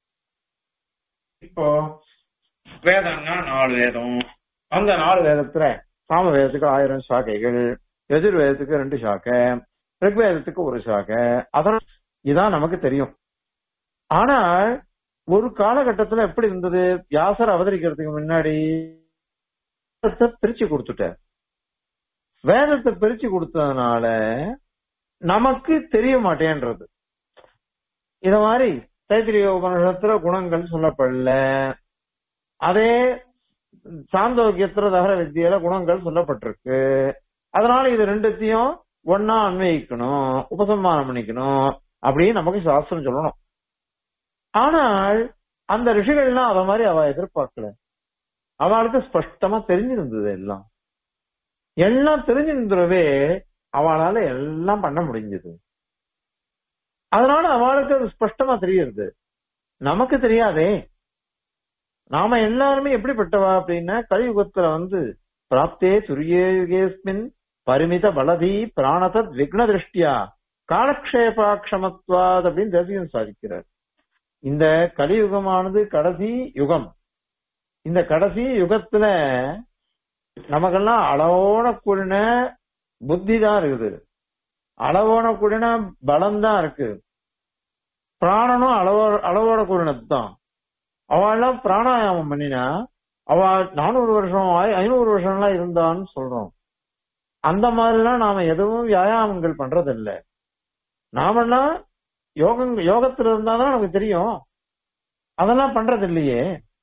இப்போ வேதம்னா நாலு வேதம் அந்த நாலு வேதத்துல சாம வேதத்துக்கு ஆயிரம் சாக்கைகள் எதிர் வேதத்துக்கு ரெண்டு சாக்கை ரிக்வேதத்துக்கு ஒரு சாக்கை அதெல்லாம் இதான் நமக்கு தெரியும் ஆனால் ஒரு காலகட்டத்துல எப்படி இருந்தது வியாசர் அவதரிக்கிறதுக்கு முன்னாடி வேதத்தை பிரிச்சு கொடுத்துட்டார் வேதத்தை பிரிச்சு கொடுத்ததுனால நமக்கு தெரிய மாட்டேன்றது இத மாதிரி தைத்திரிய உபநிஷத்துல குணங்கள் சொல்லப்படல அதே சாந்தோக்கியத்துல தகர வித்தியில குணங்கள் சொல்லப்பட்டிருக்கு அதனால இது ரெண்டுத்தையும் ஒன்னா அன்வயிக்கணும் உபசம்மானம் பண்ணிக்கணும் அப்படின்னு நமக்கு சாஸ்திரம் சொல்லணும் ஆனால் அந்த ரிஷிகள்லாம் அத மாதிரி அவ எதிர்பார்க்கல அவளுக்கு ஸ்பஷ்டமா தெரிஞ்சிருந்தது எல்லாம் எல்லாம் தெரிஞ்சிருந்தவே அவளால எல்லாம் பண்ண முடிஞ்சது அதனால அவளுக்கு அது ஸ்பஷ்டமா தெரியுது நமக்கு தெரியாதே நாம எல்லாருமே எப்படிப்பட்டவா அப்படின்னா கலியுகத்துல வந்து பிராப்தே துரியே யுகேஸ்மின் பரிமித பலதி பிராணதத் விக்ன திருஷ்டியா காலக்ஷேபாட்சமத்வாத் அப்படின்னு தேசியம் சாதிக்கிறார் இந்த கலியுகமானது கடைசி யுகம் இந்த கடைசி யுகத்துல நமக்கெல்லாம் அளவோட கூடின புத்தி தான் இருக்குது அளவோட கூடின பலம் தான் இருக்கு பிராணனும் அளவோ அளவோட கூடினது தான் அவெல்லாம் பிராணாயாமம் பண்ணினா அவ நானூறு வருஷம் ஐ- ஐநூறு வருஷம்லாம் இருந்தான்னு சொல்றோம் அந்த மாதிரிலாம் நாம எதுவும் வியாயாமங்கள் பண்றது இல்ல நாமெல்லாம் யோகம் யோகத்துல இருந்தாதான் நமக்கு தெரியும் அதெல்லாம் பண்றது இல்லையே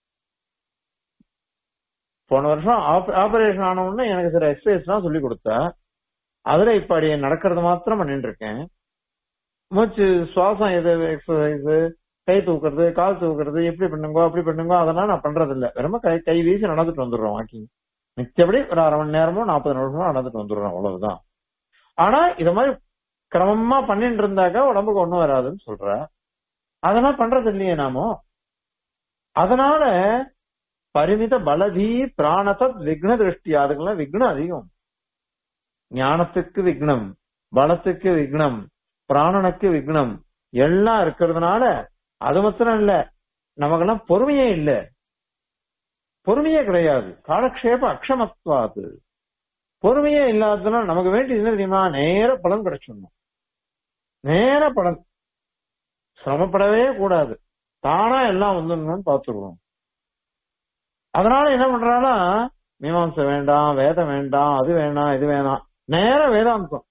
போன வருஷம் ஆபரேஷன் ஆன உடனே எனக்கு சில எக்ஸசைஸ் சொல்லி கொடுத்தா அதுல இப்ப அடி நடக்கிறது மாத்திரம் பண்ணிட்டு இருக்கேன் மூச்சு சுவாசம் எது எக்ஸசைஸ் கை தூக்குறது கால் தூக்குறது எப்படி பண்ணுங்க அப்படி பண்ணுங்க அதெல்லாம் நான் பண்றது இல்ல வெறும் கை கை வீசி நடந்துட்டு வந்துடுறோம் வாக்கிங் மிச்சபடி ஒரு அரை மணி நேரமோ நாற்பது நிமிஷமோ நடந்துட்டு வந்துடுறோம் அவ்வளவுதான் ஆனா இத மாதிரி கிரமமா பண்ணிட்டு இருந்தாக்கா உடம்புக்கு ஒண்ணும் வராதுன்னு சொல்ற அதெல்லாம் பண்றது இல்லையே நாமோ அதனால பரிமித பலதி பிராணதத் விக்ன திருஷ்டி அதுக்கெல்லாம் விக்னம் அதிகம் ஞானத்துக்கு விக்னம் பலத்துக்கு விக்னம் பிராணனுக்கு விக்னம் எல்லாம் இருக்கிறதுனால அது மாத்திரம் இல்ல நமக்கெல்லாம் பொறுமையே இல்ல பொறுமையே கிடையாது காலக்ஷேப அக்ஷமத்வாது பொறுமையே இல்லாததுனால நமக்கு வேண்டியது என்ன தெரியுமா நேர பலன் கிடைச்சிடணும் நேர பலன் சிரமப்படவே கூடாது தானா எல்லாம் வந்துடணும்னு பார்த்துருவோம் அதனால என்ன பண்றானா மீமாம்சை வேண்டாம் வேதம் வேண்டாம் அது வேணாம் இது வேணாம் நேர வேதாந்தம்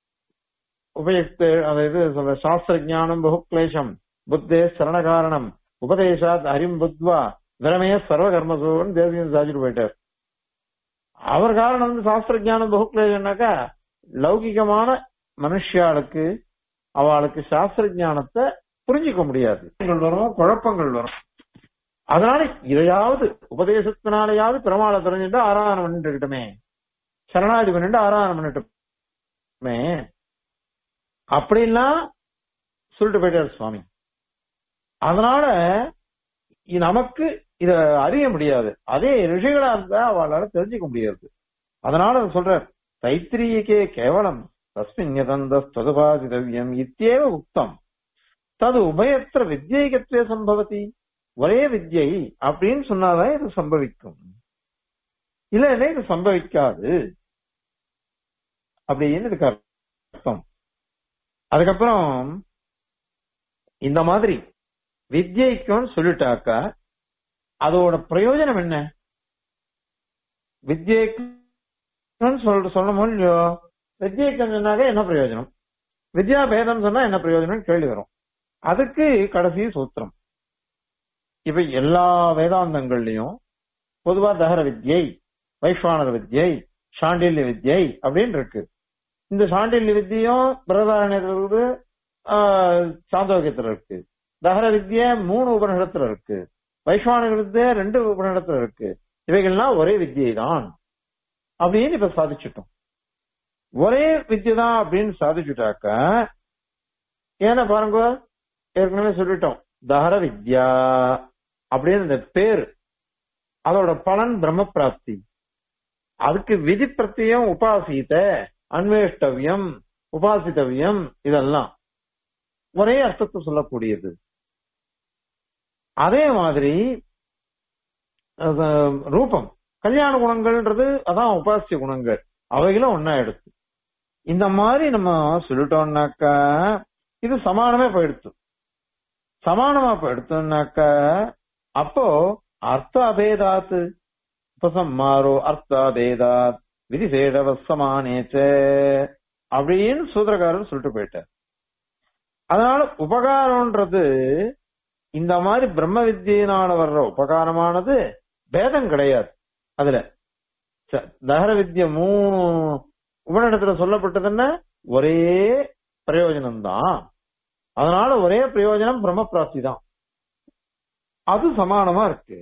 உபயுக்த அது இது சொல்ற சாஸ்திர ஞானம் பகுக்லேஷம் புத்தே சரண காரணம் உபதேசாத் ஹரிம் புத்வா விரமய சர்வ கர்மசோன்னு தேசியம் சாதிச்சுட்டு போயிட்டார் அவர் காரணம் வந்து சாஸ்திர ஜானம் பகுக்லேனாக்கா லௌகிகமான மனுஷியாளுக்கு அவளுக்கு சாஸ்திர ஞானத்தை புரிஞ்சிக்க முடியாது வரும் குழப்பங்கள் வரும் அதனால இதையாவது உபதேசத்தினாலேயாவது பெருமாளை தெரிஞ்சுட்டு ஆராதனை பண்ணிட்டு இருக்கட்டுமே சரணாதி பண்ணிட்டு ஆராதனை பண்ணிட்டுமே அப்படின்லாம் சொல்லிட்டு போயிட்டார் சுவாமி அதனால இ- நமக்கு இத அறிய முடியாது அதே ரிஷிகளா இருந்தா அவளால தெரிஞ்சுக்க முடியாது அதனால அவர் சொல்றார் தைத்திரியக்கே கேவலம் தஸ்மின் யதந்த ததுபாதிதவ்யம் இத்தியேவ உக்தம் தது உபயத்திர வித்யைகத்வே சம்பவதி ஒரே வித்யை அப்படின்னு சொன்னாதான் இது சம்பவிக்கும் இல்ல இது சம்பவிக்காது அப்படின்னு இதுக்கு அர்த்தம் அதுக்கப்புறம் இந்த மாதிரி வித்யைக்கும்னு சொல்லிட்டாக்கா அதோட பிரயோஜனம் என்ன வித்யைக்குன்னு சொல்ற சொல்லணும் இல்லையோ வித்யைக்கம் சொன்னாக்க என்ன பிரயோஜனம் வித்யா பேதம் சொன்னா என்ன பிரயோஜனம் கேள்வி வரும் அதுக்கு கடைசி சூத்திரம் இப்ப எல்லா வேதாந்தங்கள்லயும் பொதுவா தகர வித்யை வைஸ்வானர வித்யை சாண்டில்ய வித்யை அப்படின்னு இருக்கு இந்த சாண்டில்ய வித்தியும் பிரதாரண்யத்துல இருக்குது ஆஹ், சாந்தோக்கியத்துல இருக்கு தகர வித்யை மூணு உபநிடத்துல இருக்கு வைஸ்வானர வித்யை ரெண்டு உபநிடத்துல இருக்கு இவைகள்லாம் ஒரே வித்யை தான் அப்படின்னு இப்ப சாதிச்சுட்டோம் ஒரே வித்யை தான் அப்படின்னு சாதிச்சுட்டாக்க ஏன்னா பாருங்க ஏற்கனவே சொல்லிட்டோம் தஹர வித்யா அப்படின்னு இந்த பேர் அதோட பலன் பிரம்ம பிராப்தி அதுக்கு விதி பிரத்தியம் உபாசித்த அன்வேஷ்டவியம் உபாசித்தவியம் இதெல்லாம் ஒரே அர்த்தத்தை சொல்லக்கூடியது அதே மாதிரி அஹ், ரூபம் கல்யாண குணங்கள்ன்றது அதான் உபாசிய குணங்கள் அவைகளும் ஒன்னா எடுத்து இந்த மாதிரி நம்ம சொல்லிட்டோம்னாக்கா இது சமானமே போயிடுத்து சமானமா போயிடுத்தோம்னாக்க அப்போ அர்த்த அபேதாத் உபசம்மாரோ அர்த்த அபேதாத் விதிசேடவ சமானேச்ச அப்படின்னு சூத்திரக்காரர் சொல்லிட்டு போயிட்டார் அதனால உபகாரம்ன்றது இந்த மாதிரி பிரம்ம வித்தியினால வர்ற உபகாரமானது பேதம் கிடையாது அதுல ச- தகர வித்ய மூணு உபநிடத்துல சொல்லப்பட்டதுன்னா ஒரே பிரயோஜனம் தான் அதனால ஒரே பிரயோஜனம் பிரம்ம பிராப்தி தான் அது சமானமா இருக்கு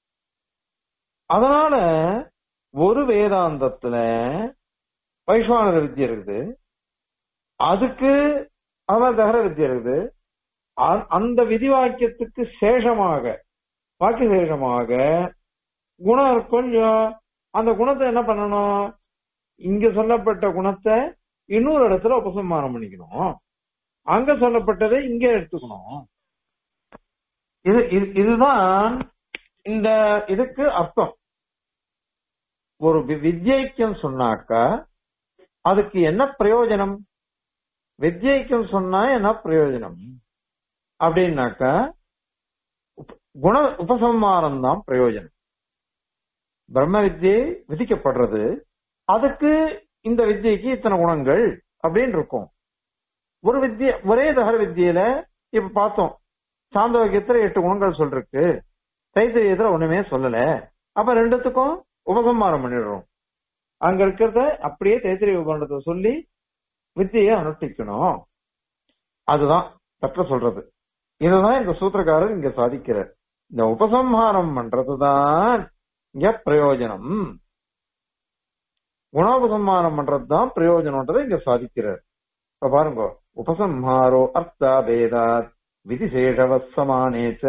அதனால ஒரு வேதாந்தத்துல வைஸ்வானர வித்யை இருக்குது அதுக்கு அவர் தகர வித்யை இருக்குது அ- அந்த விதி வாக்கியத்துக்கு சேஷமாக வாக்கிய சேஷமாக குணம் இருக்கும் இல்லையோ அந்த குணத்தை என்ன பண்ணணும் இங்க சொல்லப்பட்ட குணத்தை இன்னொரு இடத்துல உபசம்மானம் பண்ணிக்கணும் அங்க சொல்லப்பட்டதை இங்க எடுத்துக்கணும் இது இது- இதுதான் இந்த இதுக்கு அர்த்தம் ஒரு வி- வித்யைக்கம் சொன்னாக்கா அதுக்கு என்ன பிரயோஜனம் வித்யைக்கம் சொன்னா என்ன பிரயோஜனம் அப்படின்னாக்கா உப- குண உபசம்மாரம் தான் பிரயோஜனம் பிரம்ம வித்யை விதிக்கப்படுறது அதுக்கு இந்த வித்யைக்கு இத்தனை குணங்கள் அப்படின்னு இருக்கும் ஒரு வித்ய ஒரே தகர வித்தியில இப்ப பார்த்தோம் சாந்தோக்கியத்துல எட்டு குணங்கள் சொல்லிருக்கு தைத்திரியத்துல ஒண்ணுமே சொல்லல அப்ப ரெண்டுத்துக்கும் உபசம்மாரம் பண்ணிடுறோம் அங்க இருக்கிறத அப்படியே தைத்திரிய உபகரணத்தை சொல்லி வித்தியை அனுஷ்டிக்கணும் அதுதான் தற்ற சொல்றது இதுதான் இந்த சூத்திரக்காரர் இங்க சாதிக்கிறார் இந்த உபசம்ஹாரம் பண்றதுதான் இங்க பிரயோஜனம் குணோபசம்ஹாரம் பண்றதுதான் பிரயோஜனம்ன்றதை இங்க சாதிக்கிறார் இப்ப பாருங்க உபசம்ஹாரோ அர்த்தாபேதாத் விதிசேஷவசமானேச்ச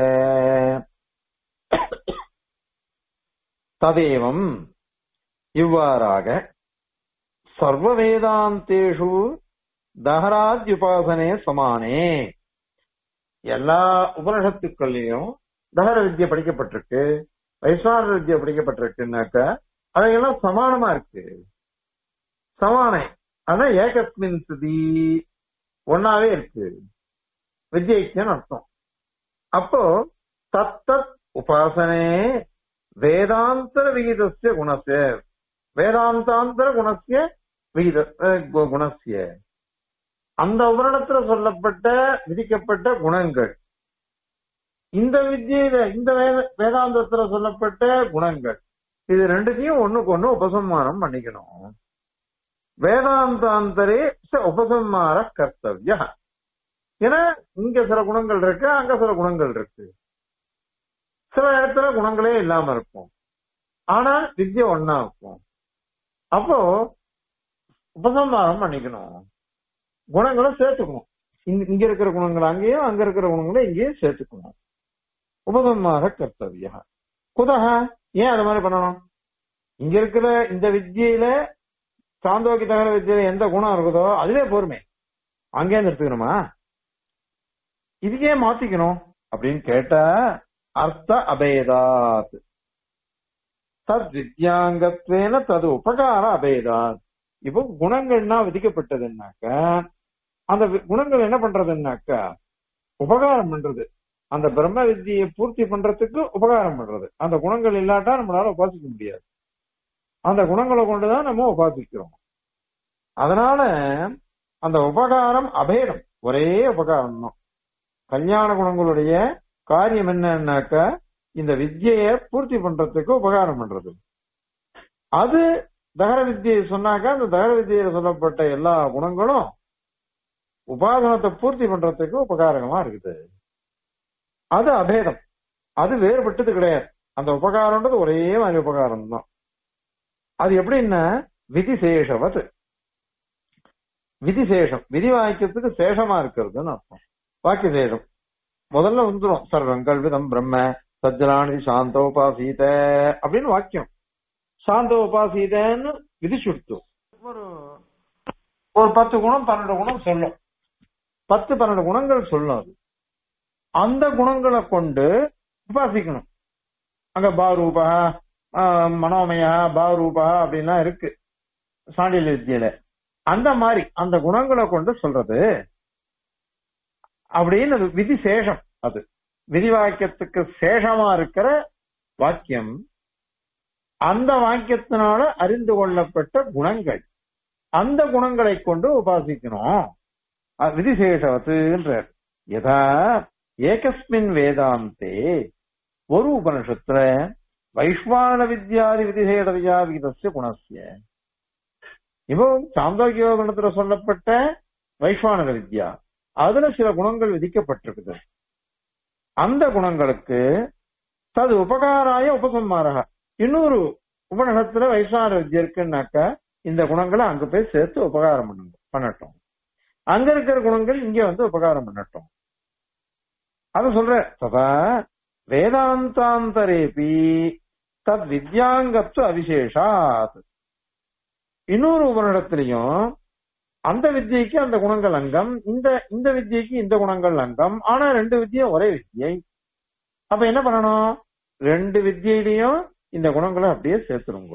ததேவம் இவ்வாறாக சர்வ வேதாந்தேஷு தஹராத்யுபாசனே சமானே எல்லா உபனிஷத்துக்கள்லயும் தஹர வித்யை படிக்கப்பட்டிருக்கு வைஸ்வான வித்யை படிக்கப்பட்டிருக்குன்னாக்க அவையெல்லாம் சமானமா இருக்கு சமானே அதான் ஏகஸ்மின் ஸ்திதி ஒன்னாவே இருக்கு வித்யைக்குன்னு அர்த்தம் அப்போ தத்தத் உபாசனே வேதாந்தர விகிதஸ்ய குணஸ்ய வேதாந்தாந்தர குணஸ்ய விகித அஹ், கு- குணஸ்ய அந்த உபரணத்துல சொல்லப்பட்ட விதிக்கப்பட்ட குணங்கள் இந்த வித்தியில இந்த வேத வேதாந்தத்துல சொல்லப்பட்ட குணங்கள் இது ரெண்டுத்தையும் ஒண்ணுக்கு ஒண்ணு உபசம்மானம் பண்ணிக்கணும் வேதாந்தாந்தரே ச உபசம்மார கர்த்தவிய ஏன்னா இங்க சில குணங்கள் இருக்கு அங்க சில குணங்கள் இருக்கு சில இடத்துல குணங்களே இல்லாம இருக்கும் ஆனால் வித்யா ஒன்னா இருக்கும் அப்போ உபசம்மாரம் பண்ணிக்கணும் குணங்களை சேர்த்துக்கணும் இங்க இங்க இருக்கிற குணங்கள் அங்கேயும் அங்க இருக்கிற குணங்களை இங்கேயும் சேர்த்துக்கணும் உபசம்மார கர்த்தவியா குதக ஏன் அது மாதிரி பண்ணணும் இங்க இருக்கிற இந்த வித்தியில சாந்தோக்கி தகர வித்தியில எந்த குணம் இருக்குதோ அதுவே பொறுமை அங்கே எடுத்துக்கணுமா இதுக்கே மாத்திக்கணும் அப்படின்னு கேட்டா அர்த்த அபேதாத் தத் வித்யாங்கத்வேன தது உபகார அபேதாத் இப்போ குணங்கள்னா விதிக்கப்பட்டதுன்னாக்க அந்த வி- குணங்கள் என்ன பண்றதுன்னாக்கா உபகாரம் பண்றது அந்த பிரம்ம வித்தியை பூர்த்தி பண்றதுக்கு உபகாரம் பண்றது அந்த குணங்கள் இல்லாட்டா நம்மளால உபாசிக்க முடியாது அந்த குணங்களை கொண்டுதான் நம்ம உபாசிக்கிறோம் அதனால அந்த உபகாரம் அபேதம் ஒரே உபகாரம் தான் கல்யாண குணங்களுடைய காரியம் என்னன்னாக்கா இந்த வித்தியை பூர்த்தி பண்றதுக்கு உபகாரம் பண்றது அது தகர வித்தியை சொன்னாக்கா அந்த தகர வித்தியில சொல்லப்பட்ட எல்லா குணங்களும் உபாசனத்தை பூர்த்தி பண்றதுக்கு உபகாரகமா இருக்குது அது அபேதம் அது வேறுபட்டது கிடையாது அந்த உபகாரம்ன்றது ஒரே மாதிரி உபகாரம் தான் அது எப்படின்னா விதிசேஷவத் விதிசேஷம் விதி வாக்கியத்துக்கு சேஷமா இருக்கிறதுன்னு அர்த்தம் வாக்கிய சேஷம் முதல்ல வந்துரும் சர்வம் கல்விதம் பிரம்ம சஜ்ஜலானி சாந்தோபாசீத அப்படின்னு வாக்கியம் சாந்தோபாசீதன்னு விதிச்சுடுத்து ஒரு ஒரு பத்து குணம் பன்னெண்டு குணம் சொல்லும் பத்து பன்னெண்டு குணங்கள் சொல்லும் அது அந்த குணங்களை கொண்டு உபாசிக்கணும் அங்க பாரூபா ஆஹ், மனோமயா பாரூபா அப்படின்லாம் இருக்கு சாண்டில் வித்தியில அந்த மாதிரி அந்த குணங்களை கொண்டு சொல்றது அப்படின்னு அது விதி சேஷம் அது விதி வாக்கியத்துக்கு சேஷமா இருக்கிற வாக்கியம் அந்த வாக்கியத்தினால அறிந்து கொள்ளப்பட்ட குணங்கள் அந்த குணங்களை கொண்டு உபாசிக்கணும் அது விதிசேஷவத்துன்றார் யதா ஏகஸ்மின் வேதாந்தே ஒரு உபனிஷத்துல வைஸ்வான வித்யாதி விதிசேடதையா விகிதஸ்ய குணஸ்ய இப்போ சாந்தோக்கிய குணத்துல சொல்லப்பட்ட வைஸ்வானர வித்யா அதுல சில குணங்கள் விதிக்கப்பட்டிருக்குது அந்த குணங்களுக்கு தது உபகாராய உபசம்மாரக இன்னொரு உபநிஷத்துல வைஸ்வான வித்யா இருக்குன்னாக்கா இந்த குணங்களை அங்க போய் சேர்த்து உபகாரம் பண்ணுங்க பண்ணட்டும் அங்க இருக்கிற குணங்கள் இங்க வந்து உபகாரம் பண்ணட்டும் அத சொல்ற ததா வேதாந்தாந்தரேபி தத் வித்யாங்கத்து அவிசேஷாத் இன்னொரு உபனிடத்திலையும் அந்த வித்தியைக்கு அந்த குணங்கள் அங்கம் இந்த இந்த வித்தியைக்கு இந்த குணங்கள் அங்கம் ஆனா ரெண்டு வித்தியும் ஒரே வித்தியை அப்ப என்ன பண்ணணும் ரெண்டு வித்தியிலையும் இந்த குணங்களை அப்படியே சேர்த்துருங்க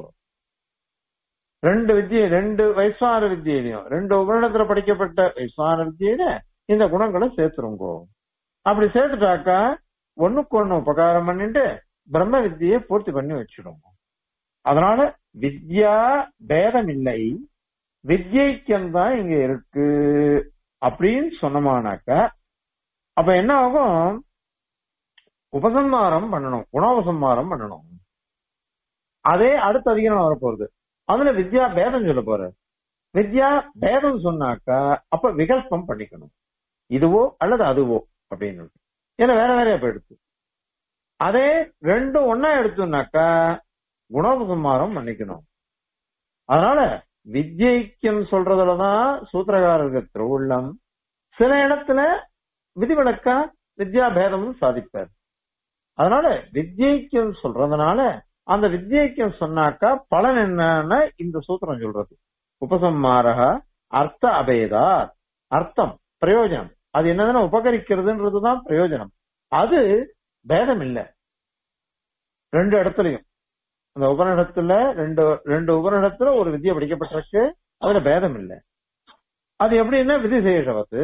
ரெண்டு வித்தியை ரெண்டு வைஸ்வான வித்தியிலையும் ரெண்டு உபநிடத்துல படிக்கப்பட்ட வைஸ்வான வித்தியில இந்த குணங்களை சேர்த்துருங்கோ அப்படி சேர்த்துட்டாக்கா ஒண்ணுக்கு ஒண்ணு உபகாரம் பண்ணிட்டு பிரம்ம வித்தியை பூர்த்தி பண்ணி வச்சிடுங்க அதனால வித்யா பேதம் இல்லை வித்யைக்கம் தான் இங்க இருக்கு அப்படின்னு சொன்னோமானாக்கா அப்ப என்ன ஆகும் உபசம்மாரம் பண்ணணும் குணோபசம்மாரம் பண்ணணும் அதே அடுத்த அதிகாரம் வரப்போறது அதுல வித்யா பேதம் சொல்ல போற வித்யா பேதம் சொன்னாக்கா அப்ப விகல்பம் பண்ணிக்கணும் இதுவோ அல்லது அதுவோ அப்படின்னு ஏன்னா வேற வேறையா போயிடுச்சு அதே ரெண்டும் ஒன்னா எடுத்தோம்னாக்கா குணோபசம்மாரம் பண்ணிக்கணும் அதனால வித்யைக்கம் சொல்றதுலதான் சூத்திரகாரருக்கு திருவுள்ளம் சில இடத்துல விதிவிலக்கா வித்யா பேதமும் சாதிப்பார் அதனால வித்யைக்கம் சொல்றதுனால அந்த வித்யைக்கம் சொன்னாக்கா பலன் என்னன்னா இந்த சூத்திரம் சொல்றது உபசம்மாரக அர்த்த அபேதா அர்த்தம் பிரயோஜனம் அது என்னதுன்னா உபகரிக்கிறதுன்றதுதான் பிரயோஜனம் அது பேதம் இல்ல ரெண்டு இடத்துலயும் அந்த உபநிடத்துல ரெண்டு ரெண்டு உபநிடத்துல ஒரு வித்தியை படிக்கப்பட்டிருக்கு அதுல பேதம் இல்ல அது எப்படின்னா விதிசேஷவத்து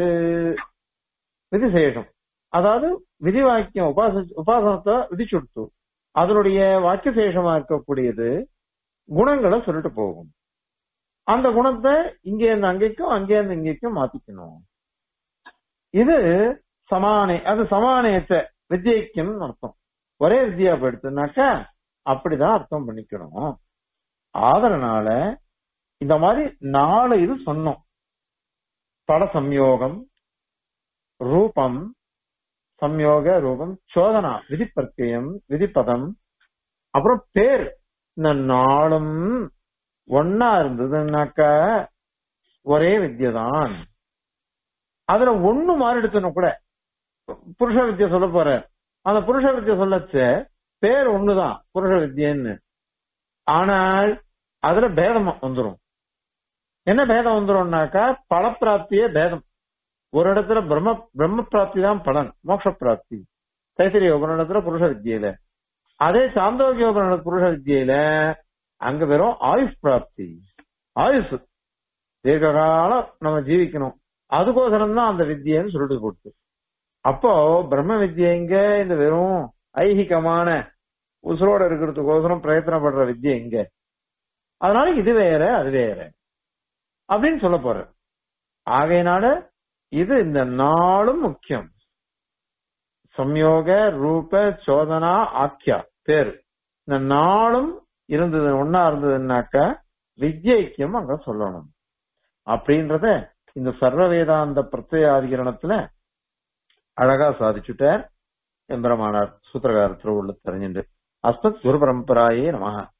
விதிசேஷம் அதாவது விதி வாக்கியம் உபாச உபாசனத்தை விதிச்சுடுத்து அதனுடைய வாக்கிய சேஷமா இருக்கக்கூடியது குணங்களை சொல்லிட்டு போகும் அந்த குணத்தை இங்க இருந்து அங்கேக்கும் அங்கே இருந்து இங்கேக்கும் மாத்திக்கணும் இது சமானே அது சமானேச்ச வித்யைக்கும் அர்த்தம் ஒரே வித்யா போயிடுச்சுனாக்கா அப்படிதான் அர்த்தம் பண்ணிக்கணும் ஆதரனால இந்த மாதிரி நாலு இது சொன்னோம் பட சம்யோகம் ரூபம் சம்யோக ரூபம் சோதனா விதிப்பிரத்தியம் விதிப்பதம் அப்புறம் பேர் இந்த நாளும் ஒன்னா இருந்ததுன்னாக்கா ஒரே வித்யதான் அதுல ஒண்ணு மாறிடுச்சுன்னு கூட புருஷ வித்யா சொல்ல போற அந்த புருஷ வித்யா சொல்லச்ச பேர் ஒண்ணுதான் புருஷ வித்யன்னு ஆனால் அதுல பேதம் வந்துரும் என்ன பேதம் வந்துரும்னாக்கா பலப்பிராப்தியே பேதம் ஒரு இடத்துல பிரம்ம பிரம்ம பிராப்தி தான் பலன் மோட்ச பிராப்தி தைத்திரிய உபநிடத்துல புருஷ வித்தியில அதே சாந்தோக்கிய உபநிட புருஷ வித்தியில அங்க வெறும் ஆயுஷ் பிராப்தி ஆயுஷ் தீர்க்க காலம் நம்ம ஜீவிக்கணும் அதுக்கோசரம் தான் அந்த வித்தியன்னு சொல்லிட்டு போட்டு அப்போ பிரம்ம வித்யை எங்க இந்த வெறும் ஐகிகமான உசுரோட இருக்கிறதுக்கோசரம் பிரயத்தனப்படுற வித்யை எங்க அதனால இது வேற அது வேற அப்படின்னு சொல்ல போற ஆகையினால இது இந்த நாளும் முக்கியம் சம்யோக ரூப சோதனா ஆக்கியா பேரு இந்த நாளும் இருந்தது ஒன்னா இருந்ததுன்னாக்க வித்யைக்கும் அங்க சொல்லணும் அப்படின்றத இந்த சர்வ வேதாந்த பிரத்யாதிகரணத்துல அழகா சாதிச்சுட்டார் எம்பெருமானார் சூத்திரகார திருவுள்ள தெரிஞ்சுட்டு அஸ்மத் குரு பரம்பராயே நமக